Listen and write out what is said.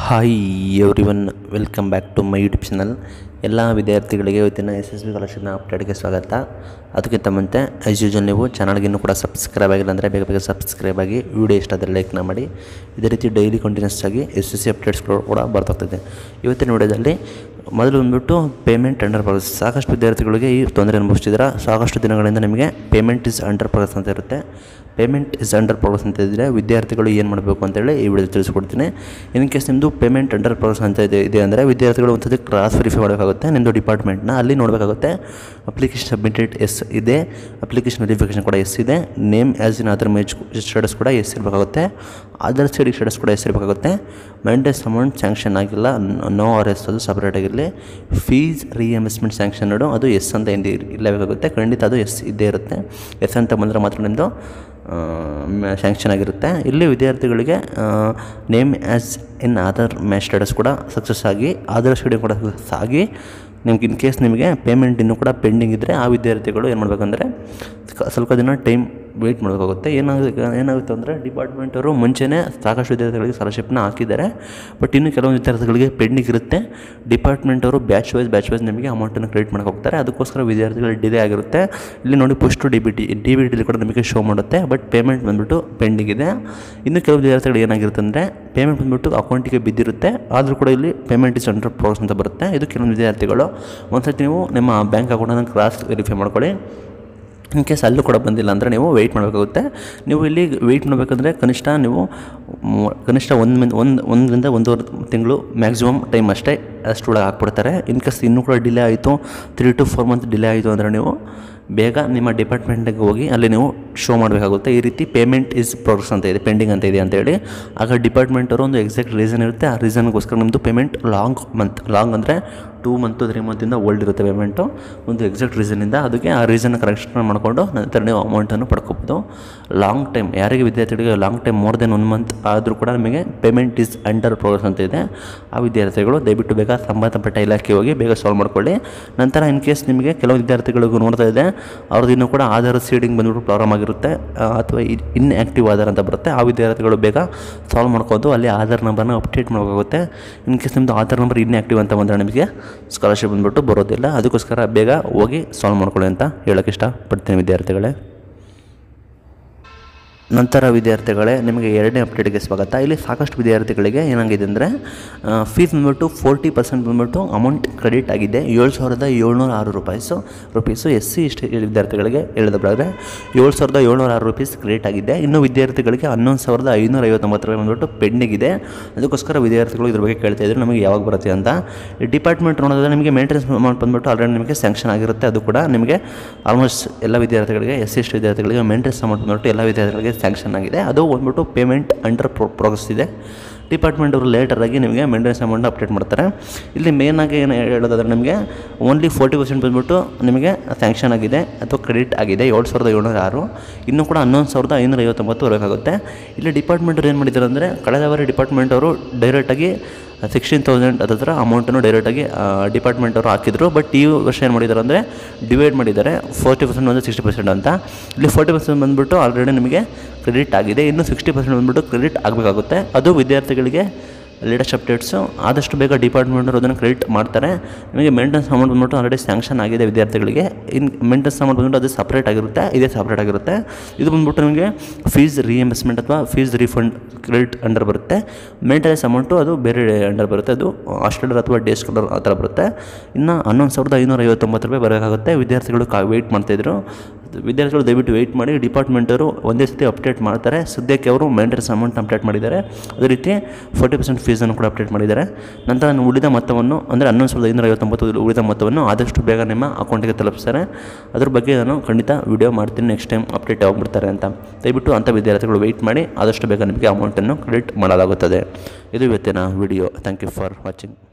hi everyone welcome back to my YouTube channel ಎಲ್ಲ ವಿದ್ಯಾರ್ಥಿಗಳಿಗೆ ಇವತ್ತಿನ ಎಸ್ ಎಸ್ ಬಿ ಸ್ಕಾಲರ್ಶಿಪ್ನ ಅಪ್ಡೇಟ್ಗೆ ಸ್ವಾಗತ ಅದಕ್ಕಿಂತ ಮುಂಚೆ ಆ್ಯಸ್ ಯೂಶಲ್ ನೀವು ಚಾನಲ್ಗೆ ಇನ್ನೂ ಕೂಡ ಸಬ್ಸ್ಕ್ರೈಬ್ ಆಗಿಲ್ಲ ಅಂದರೆ ಬೇಗ ಬೇಗ ಸಬ್ಸ್ಕ್ರೈಬ್ ಆಗಿ ವಿಡಿಯೋ ಇಷ್ಟ ಆದರೆ ಲೈಕ್ನ ಮಾಡಿ ಇದೇ ರೀತಿ ಡೈಲಿ ಕಂಟಿನ್ಯೂಸ್ ಆಗಿ ಎಸ್ ಎಸ್ ಸಿ ಅಪ್ಡೇಟ್ಸ್ಗಳು ಕೂಡ ಬರ್ತಾಗ್ತದೆ ಇವತ್ತಿನ ವಿಡಿಯೋದಲ್ಲಿ ಮೊದಲು ಬಂದ್ಬಿಟ್ಟು ಪೇಮೆಂಟ್ ಅಂಡರ್ ಪ್ರೋಗ್ರೆಸ್ ಸಾಕಷ್ಟು ವಿದ್ಯಾರ್ಥಿಗಳಿಗೆ ಈ ತೊಂದರೆ ಅನುಭವಿಸ್ತಿದ್ದೀರಾ ಸಾಕಷ್ಟು ದಿನಗಳಿಂದ ನಿಮಗೆ ಪೇಮೆಂಟ್ ಇಸ್ ಅಂಡರ್ ಪ್ರೋಗ್ರೆಸ್ ಅಂತ ಇರುತ್ತೆ ಪೇಮೆಂಟ್ ಇಸ್ ಅಂಡರ್ ಪ್ರೋಗ್ರೆಸ್ ಅಂತ ಇದ್ದರೆ ವಿದ್ಯಾರ್ಥಿಗಳು ಏನು ಮಾಡಬೇಕು ಅಂತೇಳಿ ಈ ವಿಡಿಯೋ ತಿಳಿಸ್ಕೊಡ್ತೀನಿ ಇನ್ ಕೇಸ್ ನಿಮ್ಮದು ಪೇಮೆಂಟ್ ಅಂಡರ್ ಪ್ರೋಗ್ರೆಸ್ ಅಂತ ಇದೆ ಇದೆ ಅಂದರೆ ವಿದ್ಯಾರ್ಥಿಗಳು ಒಂದು ಸತಿ ಕ್ರಾಸ್ ವೆರಿಫೈ ಮಾಡಬೇಕಾಗುತ್ತೆ ನಿಮ್ಮದು ಡಿಪಾರ್ಟ್ಮೆಂಟ್ನ ಅಲ್ಲಿ ನೋಡಬೇಕಾಗುತ್ತೆ ಅಪ್ಲಿಕೇಶನ್ ಸಬ್ಮಿಟೆಡ್ ಎಸ್ ಇದೆ ಅಪ್ಲಿಕೇಶನ್ ವೆರಿಫಿಕೇಷನ್ ಕೂಡ ಎಸ್ ಇದೆ name as in Aadhaar match status ಕೂಡ ಎಸ್ ಇರಬೇಕಾಗುತ್ತೆ ಅದರ್ ಸೈಡ್ ಸ್ಟೇಟಸ್ ಕೂಡ ಎಸ್ ಇರಬೇಕಾಗುತ್ತೆ ಮೈಂಟೆನ್ಸ್ ಅಮೌಂಟ್ ಸ್ಯಾಂಕ್ಷನ್ ಆಗಿಲ್ಲ ನೋ ಆರ್ ಎಸ್ ಅದು ಸಪ್ರೇಟ್ ಆಗಿರಲಿ ಫೀಸ್ ರಿಎಂಬರ್ಸ್ಮೆಂಟ್ ಸ್ಯಾಂಕ್ಷನ್ ಅದು ಎಸ್ ಅಂತ ಏನು ಇರಲೇಬೇಕಾಗುತ್ತೆ ಖಂಡಿತ ಅದು ಎಸ್ ಇದ್ದೇ ಇರುತ್ತೆ ಎಸ್ ಅಂತ ಬಂದರೆ ಮಾತ್ರ ನಿಮ್ಮದು ಸ್ಯಾಂಕ್ಷನ್ ಆಗಿರುತ್ತೆ ಇಲ್ಲಿ ವಿದ್ಯಾರ್ಥಿಗಳಿಗೆ name as in Aadhaar match status ಕೂಡ ಸಕ್ಸಸ್ ಆಗಿ ಆಧಾರ್ ಸ್ಟೇಡಿಯಂ ಕೂಡ ಸಕ್ಸಸ್ ಆಗಿ ನಿಮ್ಗೆ ಇನ್ ಕೇಸ್ ನಿಮಗೆ ಪೇಮೆಂಟ್ ಇನ್ನೂ ಕೂಡ ಪೆಂಡಿಂಗ್ ಇದ್ದರೆ ಆ ವಿದ್ಯಾರ್ಥಿಗಳು ಏನು ಮಾಡಬೇಕಂದ್ರೆ ಸ್ವಲ್ಪ ದಿನ ಟೈಮ್ ವೆಯ್ಟ್ ಮಾಡಬೇಕಾಗುತ್ತೆ ಏನಾಗುತ್ತೆ ಏನಾಗುತ್ತೆ ಅಂದರೆ ಡಿಪಾರ್ಟ್ಮೆಂಟವರು ಮುಂಚೆನೇ ಸಾಕಷ್ಟು ವಿದ್ಯಾರ್ಥಿಗಳಿಗೆ ಸ್ಕಾಲರ್ಶಿಪ್ನ ಹಾಕಿದ್ದಾರೆ ಬಟ್ ಇನ್ನು ಕೆಲವೊಂದು ವಿದ್ಯಾರ್ಥಿಗಳಿಗೆ ಪೆಂಡಿಂಗ್ ಇರುತ್ತೆ ಡಿಪಾರ್ಟ್ಮೆಂಟವರು ಬ್ಯಾಚ್ ವೈಸ್ ಬ್ಯಾಚ್ ವೈಸ್ ನಿಮಗೆ ಅಮೌಂಟನ್ನು ಕ್ರೆಡಿಟ್ ಮಾಡೋಕೆ ಹೋಗ್ತಾರೆ ಅದಕ್ಕೋಸ್ಕರ ವಿದ್ಯಾರ್ಥಿಗಳು ಡಿಲೇ ಆಗಿರುತ್ತೆ ಇಲ್ಲಿ ನೋಡಿ ಪುಷ್ಟು D B T D B ಟಿಲಿ ಕೂಡ ನಿಮಗೆ ಶೋ ಮಾಡುತ್ತೆ ಬಟ್ ಪೇಮೆಂಟ್ ಬಂದುಬಿಟ್ಟು ಪೆಂಡಿಂಗ್ ಇದೆ ಇನ್ನು ಕೆಲವು ವಿದ್ಯಾರ್ಥಿಗಳು ಏನಾಗಿರುತ್ತೆ ಅಂದರೆ ಪೇಮೆಂಟ್ ಬಂದುಬಿಟ್ಟು ಅಕೌಂಟಿಗೆ ಬಿದ್ದಿರುತ್ತೆ ಆದರೂ ಕೂಡ ಇಲ್ಲಿ ಪೇಮೆಂಟ್ ಇಸ್ ಅಂಡರ್ ಪ್ರೋಗ್ರೆಸ್ ಅಂತ ಬರುತ್ತೆ ಇದು ಕೆಲವೊಂದು ವಿದ್ಯಾರ್ಥಿಗಳು ಒಂದ್ಸತಿ ನೀವು ನಿಮ್ಮ ಬ್ಯಾಂಕ್ ಅಕೌಂಟನ್ನು ಕ್ರಾಸ್ ವೆರಿಫೈ ಮಾಡ್ಕೊಳ್ಳಿ ಇನ್ ಕೇಸ್ ಅಲ್ಲೂ ಕೂಡ ಬಂದಿಲ್ಲ ಅಂದರೆ ನೀವು ವೆಯ್ಟ್ ಮಾಡಬೇಕಾಗುತ್ತೆ ನೀವು ಇಲ್ಲಿ ವೆಯ್ಟ್ ಮಾಡಬೇಕಂದ್ರೆ ಕನಿಷ್ಠ ನೀವು ಮ್- ಕನಿಷ್ಠ ಒಂದು ಮಿನ್ ಒಂದು ಒಂದರಿಂದ ಒಂದೂವರೆ ತಿಂಗಳು ಮ್ಯಾಕ್ಸಿಮಮ್ ಟೈಮ್ ಅಷ್ಟೇ ಅಷ್ಟರೊಳಗೆ ಹಾಕ್ಬಿಡ್ತಾರೆ ಇನ್ ಕೇಸ್ ಇನ್ನೂ ಕೂಡ ಡಿಲೇ ಆಯಿತು three to four month delay ಆಯಿತು ಅಂದರೆ ನೀವು ಬೇಗ ನಿಮ್ಮ ಡಿಪಾರ್ಟ್ಮೆಂಟಿಗೆ ಹೋಗಿ ಅಲ್ಲಿ ನೀವು ಶೋ ಮಾಡಬೇಕಾಗುತ್ತೆ ಈ ರೀತಿ ಪೇಮೆಂಟ್ ಇಸ್ ಪ್ರೋಗ್ರೆಸ್ ಅಂತ ಇದೆ ಪೆಂಡಿಂಗ್ ಅಂತ ಇದೆ ಅಂತೇಳಿ ಆಗ ಡಿಪಾರ್ಟ್ಮೆಂಟವರು ಒಂದು ಎಕ್ಸಾಕ್ಟ್ ರೀಸನ್ ಇರುತ್ತೆ ಆ ರೀಸನ್ಗೋಸ್ಕರ ನಿಮ್ಮದು ಪೇಮೆಂಟ್ ಲಾಂಗ್ ಮಂತ್ ಲಾಂಗ್ ಅಂದರೆ ಟೂ ಮಂತು ತ್ರೀ ಮಂತಿಂದ ಓಲ್ಡ್ ಇರುತ್ತೆ ಪೇಮೆಂಟು ಒಂದು ಎಕ್ಸಾಕ್ಟ್ ರೀಸನಿಂದ ಅದಕ್ಕೆ ಆ ರೀಸನ್ ಕರೆಕ್ಷನ್ ಮಾಡಿಕೊಂಡು ನಂತರ ನೀವು ಅಮೌಂಟನ್ನು ಪಡ್ಕೋಬೋದು ಲಾಂಗ್ ಟೈಮ್ ಯಾರಿಗೆ ವಿದ್ಯಾರ್ಥಿಗಳಿಗೆ long time more than one month ಆದರೂ ಕೂಡ ನಿಮಗೆ ಪೇಮೆಂಟ್ ಇಸ್ ಅಂಡರ್ ಪ್ರೋಗ್ರೆಸ್ ಅಂತ ಇದೆ ಆ ವಿದ್ಯಾರ್ಥಿಗಳು ದಯವಿಟ್ಟು ಬೇಗ ಸಂಬಂಧಪಟ್ಟ ಇಲಾಖೆ ಹೋಗಿ ಬೇಗ ಸಾಲ್ವ್ ಮಾಡ್ಕೊಳ್ಳಿ ನಂತರ ಇನ್ ಕೇಸ್ ನಿಮಗೆ ಕೆಲವು ವಿದ್ಯಾರ್ಥಿಗಳಿಗೂ ನೋಡ್ತಾ ಇದೆ ಅವ್ರದ್ದು ಇನ್ನೂ ಕೂಡ ಆಧಾರ್ ಸೀಡಿಂಗ್ ಬಂದ್ಬಿಟ್ಟು ಪ್ರಾಬ್ಲಮ್ ಆಗಿರುತ್ತೆ ಆ, ಅಥವಾ ಇನ್ ಆ್ಯಕ್ಟಿವ್ ಆಧಾರ್ ಅಂತ ಬರುತ್ತೆ ಆ ವಿದ್ಯಾರ್ಥಿಗಳು ಬೇಗ ಸಾಲ್ವ್ ಮಾಡ್ಕೊಂಡು ಅಲ್ಲಿ ಆಧಾರ್ ನಂಬರ್ನ ಅಪ್ಡೇಟ್ ಮಾಡಬೇಕಾಗುತ್ತೆ ಇನ್ ಕೇಸ್ ನಿಮ್ಮದು ಆಧಾರ್ ನಂಬರ್ ಇನ್ ಆ್ಯಕ್ಟಿವ್ ಅಂತ ಬಂದರೆ ನಿಮಗೆ ಸ್ಕಾಲರ್ಶಿಪ್ ಬಂದ್ಬಿಟ್ಟು ಬರೋದಿಲ್ಲ ಅದಕ್ಕೋಸ್ಕರ ಬೇಗ ಹೋಗಿ ಸಾಲ್ವ್ ಮಾಡ್ಕೊಳ್ಳಿ ಅಂತ ಹೇಳೋಕ್ಕೆ ಇಷ್ಟಪಡ್ತೀನಿ ವಿದ್ಯಾರ್ಥಿಗಳೇ ನಂತರ ವಿದ್ಯಾರ್ಥಿಗಳೇ ನಿಮಗೆ ಎರಡನೇ ಅಪ್ಡೇಟ್ಗೆ ಸ್ವಾಗತ ಇಲ್ಲಿ ಸಾಕಷ್ಟು ವಿದ್ಯಾರ್ಥಿಗಳಿಗೆ ಏನಾಗಿದೆ ಅಂದರೆ ಫೀಸ್ ಬಂದ್ಬಿಟ್ಟು ಫೋರ್ಟಿ ಪರ್ಸೆಂಟ್ ಬಂದ್ಬಿಟ್ಟು ಅಮೌಂಟ್ ಕ್ರೆಡಿಟ್ ಆಗಿದೆ ಏಳು ಸಾವಿರದ ಏಳ್ನೂರ ಆರು ರೂಪಾಯಿಸು rupees S C S T ವಿದ್ಯಾರ್ಥಿಗಳಿಗೆ ಹೇಳಿದ ಪ್ರಕಾರ ಏಳು ಸಾವಿರದ ಏಳ್ನೂರ ಆರು ರುಪೀಸ್ ಕ್ರೆಡಿಟ್ ಆಗಿದೆ ಇನ್ನು ವಿದ್ಯಾರ್ಥಿಗಳಿಗೆ ಹನ್ನೊಂದು ಸಾವಿರದ ಐನೂರ ಐವತ್ತೊಂಬತ್ತು ರೂಪಾಯಿ ಬಂದ್ಬಿಟ್ಟು ಪೆಂಡಿಂಗ್ ಇದೆ ಅದಕ್ಕೋಸ್ಕರ ವಿದ್ಯಾರ್ಥಿಗಳು ಇದ್ರ ಬಗ್ಗೆ ಕೇಳ್ತಾ ಇದ್ರು ನಮಗೆ ಯಾವಾಗ ಬರುತ್ತೆ ಅಂತ ಈ ಡಿಪಾರ್ಟ್ಮೆಂಟ್ ನೋಡೋದಾದ್ರೆ ನಿಮಗೆ ಮೇಂಟೆನೆನ್ಸ್ ಅಮೌಂಟ್ ಬಂದ್ಬಿಟ್ಟು ಆಲ್ರೆಡಿ ನಿಮಗೆ ಸ್ಯಾಂಕ್ಷನ್ ಆಗಿರುತ್ತೆ ಅದು ಕೂಡ ನಿಮಗೆ ಆಲ್ಮೋಸ್ಟ್ ಎಲ್ಲ ವಿದ್ಯಾರ್ಥಿಗಳಿಗೆ ಎಸ್ ಸಿ ಎಸ್ ಟಿ ವಿದ್ಯಾರ್ಥಿಗಳಿಗೆ ಮೇಂಟೆನೆನ್ಸ್ ಅಮೌಂಟ್ ಬಂದ್ಬಿಟ್ಟು ಎಲ್ಲ ವಿದ್ಯಾರ್ಥಿಗಳಿಗೆ ಸ್ಯಾಂಕ್ಷನ್ ಆಗಿದೆ ಅದು ಬಂದ್ಬಿಟ್ಟು ಪೇಮೆಂಟ್ ಅಂಡರ್ ಪ್ರೋಗ್ರೆಸ್ ಇದೆ ಡಿಪಾರ್ಟ್ಮೆಂಟ್ ಅವರು ಲೇಟರಾಗಿ ನಿಮಗೆ ಮೇಂಟೆನೆನ್ಸ್ ಅಮೌಂಟ್ ಅಪ್ಡೇಟ್ ಮಾಡ್ತಾರೆ ಇಲ್ಲಿ ಮೇಯ್ನಾಗಿ ಏನು ಹೇಳೋದಾದ್ರೆ ನಿಮಗೆ ಓನ್ಲಿ ಫೋರ್ಟಿ ಪರ್ಸೆಂಟ್ ಬಂದ್ಬಿಟ್ಟು ನಿಮಗೆ ಸ್ಯಾಂಕ್ಷನ್ ಆಗಿದೆ ಅಥವಾ ಕ್ರೆಡಿಟ್ ಆಗಿದೆ ಏಳು ಸಾವಿರದ ಏಳ್ನೂರ ಆರು ಇನ್ನೂ ಕೂಡ ಹನ್ನೊಂದು ಸಾವಿರದ ಐನೂರ ಐವತ್ತೊಂಬತ್ತು ಬರಬೇಕಾಗುತ್ತೆ ಇಲ್ಲಿ ಡಿಪಾರ್ಟ್ಮೆಂಟ್ ಅವ್ರು ಏನು ಮಾಡಿದ್ದಾರೆ ಅಂದರೆ ಕಳೆದ ಬಾರಿ ಡಿಪಾರ್ಟ್ಮೆಂಟ್ ಅವರು ಡೈರೆಕ್ಟಾಗಿ ಸಿಕ್ಸ್ಟೀನ್ ತೌಸಂಡ್ ಅದರ ಅಮೌಂಟನ್ನು ಡೈರೆಕ್ಟಾಗಿ ಡಿಪಾರ್ಟ್ಮೆಂಟ್ ಅವರು ಹಾಕಿದ್ರು ಬಟ್ ಈ ವರ್ಷ ಏನು ಮಾಡಿದ್ದಾರೆ ಅಂದರೆ ಡಿವೈಡ್ ಮಾಡಿದ್ದಾರೆ ಫೋರ್ಟಿ ಪರ್ಸೆಂಟ್ ಒಂದು ಸಿಕ್ಸ್ಟಿ ಪರ್ಸೆಂಟ್ ಅಂತ ಇಲ್ಲಿ ಫೋರ್ಟಿ ಪರ್ಸೆಂಟ್ ಬಂದುಬಿಟ್ಟು ಆಲ್ರೆಡಿ ನಿಮಗೆ ಕ್ರೆಡಿಟ್ ಆಗಿದೆ ಇನ್ನು ಸಿಕ್ಸ್ಟಿ ಪರ್ಸೆಂಟ್ ಬಂದುಬಿಟ್ಟು ಕ್ರೆಡಿಟ್ ಆಗಬೇಕಾಗುತ್ತೆ ಅದು ವಿದ್ಯಾರ್ಥಿಗಳಿಗೆ ಲೇಟೆಸ್ಟ್ ಅಪ್ಡೇಟ್ಸು ಆದಷ್ಟು ಬೇಗ ಡಿಪಾರ್ಟ್ಮೆಂಟವರು ಅದನ್ನು ಕ್ರೆಡಿಟ್ ಮಾಡ್ತಾರೆ ನಿಮಗೆ ಮೇಂಟೆನೆನ್ಸ್ ಅಮೌಂಟ್ ಬಂದ್ಬಿಟ್ಟು ಆಲ್ರೆಡಿ ಸ್ಯಾಂಕ್ಷನ್ ಆಗಿದೆ ವಿದ್ಯಾರ್ಥಿಗಳಿಗೆ ಇನ್ ಮೇಂಟೆನೆನ್ಸ್ ಅಮೌಂಟ್ ಬಂದ್ಬಿಟ್ಟು ಅದು ಸಪ್ರೇಟ್ ಆಗಿರುತ್ತೆ ಇದೇ ಸಪ್ರೇಟ್ ಆಗಿರುತ್ತೆ ಇದು ಬಂದ್ಬಿಟ್ಟು ನಿಮಗೆ ಫೀಸ್ ರಿಎಂಬರ್ಸ್ಮೆಂಟ್ ಅಥವಾ ಫೀಸ್ ರೀಫಂಡ್ ಕ್ರೆಡಿಟ್ ಅಂಡರ್ ಬರುತ್ತೆ ಮೇಂಟೆನೆನ್ಸ್ ಅಮೌಂಟು ಅದು ಬೇರೆ ಅಂಡರ್ ಬರುತ್ತೆ ಅದು ಹಾಸ್ಟೆಲರ್ ಅಥವಾ ಡೇ ಸ್ಕಾಲರ್ ಆ ಥರ ಬರುತ್ತೆ ಇನ್ನು ಹನ್ನೊಂದು ಸಾವಿರದ ಐನೂರ ಐವತ್ತೊಂಬತ್ತು ರೂಪಾಯಿ ಬರಬೇಕಾಗುತ್ತೆ ವಿದ್ಯಾರ್ಥಿಗಳು ಕಾ ವೆಯ್ಟ್ ಮಾಡ್ತಾಯಿದ್ರು ವಿದ್ಯಾರ್ಥಿಗಳು ದಯವಿಟ್ಟು ವೆಯ್ಟ್ ಮಾಡಿ ಡಿಪಾರ್ಟ್ಮೆಂಟವರು ಒಂದೇ ಸತಿ ಅಪ್ಡೇಟ್ ಮಾಡ್ತಾರೆ ಸದ್ಯಕ್ಕೆ ಅವರು ಮೇಂಟೆನೆನ್ಸ್ ಅಮೌಂಟ್ ಅಪ್ಡೇಟ್ ಮಾಡಿದ್ದಾರೆ ಅದೇ ರೀತಿ ಫೋರ್ಟಿ ಪರ್ಸೆಂಟ್ ಫೀಸನ್ನು ಕೂಡ ಅಪ್ಡೇಟ್ ಮಾಡಿದ್ದಾರೆ ನಂತರ ನಾನು ಉಳಿದ ಮೊತ್ತವನ್ನು ಅಂದರೆ ಹನ್ನೊಂದು ಸಾವಿರದ ಐನೂರ ಐವತ್ತೊಂಬತ್ತು ಉಳಿದ ಮೊತ್ತವನ್ನು ಆದಷ್ಟು ಬೇಗ ನಿಮ್ಮ ಅಕೌಂಟಿಗೆ ತಲುಪಿಸ್ತಾರೆ ಅದ್ರ ಬಗ್ಗೆ ನಾನು ಖಂಡಿತ ವಿಡಿಯೋ ಮಾಡ್ತೀನಿ ನೆಕ್ಸ್ಟ್ ಟೈಮ್ ಅಪ್ಡೇಟ್ ಯಾವಾಗ ಬಿಡ್ತಾರೆ ಅಂತ ದಯವಿಟ್ಟು ಅಂಥ ವಿದ್ಯಾರ್ಥಿಗಳು ವೆಯ್ಟ್ ಮಾಡಿ ಆದಷ್ಟು ಬೇಗ ನಿಮಗೆ ಅಮೌಂಟನ್ನು ಕ್ರೆಡಿಟ್ ಮಾಡಲಾಗುತ್ತದೆ ಇದು ಇವತ್ತಿನ video thank you for watching